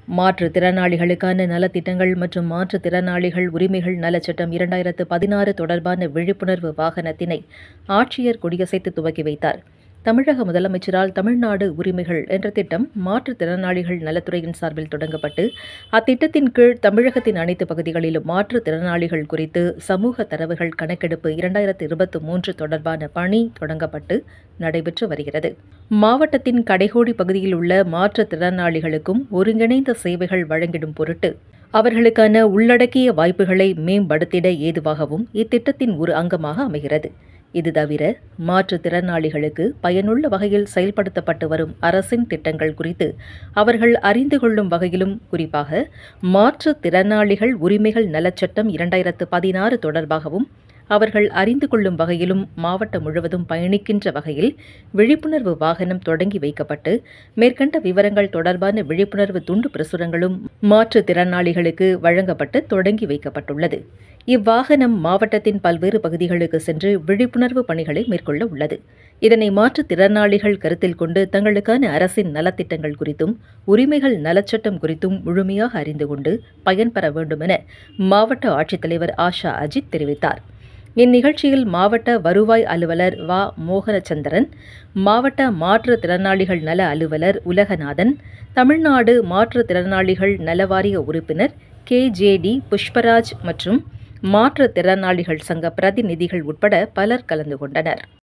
மாற்றுத்திறனாளிகளுக்கான நலத்திட்டங்கள் மற்றும் மாற்றுத்திறனாளிகள் உரிமைகள் நலச்சட்டம் இரண்டாயிரத்து பதினாறு தொடர்பான விழிப்புணர்வு வாகனத்தினை ஆட்சியர் கொடியசைத்து துவக்கி வைத்தார் தமிழக முதலமைச்சரால் தமிழ்நாடு உரிமைகள் என்ற திட்டம் மாற்றுத்திறனாளிகள் நலத்துறையின் சார்பில் தொடங்கப்பட்டு அத்திட்டத்தின் கீழ் தமிழகத்தின் அனைத்து பகுதிகளிலும் மாற்றுத்திறனாளிகள் குறித்து சமூக தரவுகள் கணக்கெடுப்பு இரண்டாயிரத்து இருபத்தி மூன்று தொடர்பான பணி தொடங்கப்பட்டு நடைபெற்று வருகிறது மாவட்டத்தின் கடைகோடி பகுதியில் உள்ள மாற்றுத்திறனாளிகளுக்கும் ஒருங்கிணைந்த சேவைகள் வழங்கிடும் பொருட்டு அவர்களுக்கான உள்ளடக்கிய வாய்ப்புகளை மேம்படுத்திட ஏதுவாகவும் இத்திட்டத்தின் ஒரு அங்கமாக அமைகிறது இது தவிர மாற்றுத்திறனாளிகளுக்கு பயனுள்ள வகையில் செயல்படுத்தப்பட்டு வரும் அரசின் திட்டங்கள் குறித்து அவர்கள் அறிந்து கொள்ளும் வகையிலும் குறிப்பாக மாற்றுத்திறனாளிகள் உரிமைகள் நலச்சட்டம் இரண்டாயிரத்து பதினாறு தொடர்பாகவும் அவர்கள் அறிந்து கொள்ளும் வகையிலும் மாவட்டம் முழுவதும் பயணிக்கின்ற வகையில் விழிப்புணர்வு வாகனம் தொடங்கி வைக்கப்பட்டு மேற்கண்ட விவரங்கள் தொடர்பான விழிப்புணர்வு துண்டு பிரசுரங்களும் மாற்றுத்திறனாளிகளுக்கு வழங்கப்பட்டு தொடங்கி வைக்கப்பட்டுள்ளது இவ்வாகனம் மாவட்டத்தின் பல்வேறு பகுதிகளுக்கு சென்று விழிப்புணர்வு பணிகளை மேற்கொள்ள உள்ளது இதனை மாற்றுத்திறனாளிகள் கருத்தில் கொண்டு தங்களுக்கான அரசின் நலத்திட்டங்கள் குறித்தும் உரிமைகள் நலச்சட்டம் குறித்தும் முழுமையாக அறிந்து கொண்டு பயன்பெற வேண்டும் என மாவட்ட ஆட்சித்தலைவர் ஆஷா அஜித் தெரிவித்தார் இந்நிகழ்ச்சியில் மாவட்ட வருவாய் அலுவலர் வ மோகனச்சந்திரன் மாவட்ட மாற்றுத்திறனாளிகள் நல அலுவலர் உலகநாதன் தமிழ்நாடு மாற்றுத்திறனாளிகள் நலவாரிய உறுப்பினர் கே ஜே டி புஷ்பராஜ் மற்றும் மாற்றுத்திறனாளிகள் சங்க பிரதிநிதிகள் உட்பட பலர் கலந்து கொண்டனர்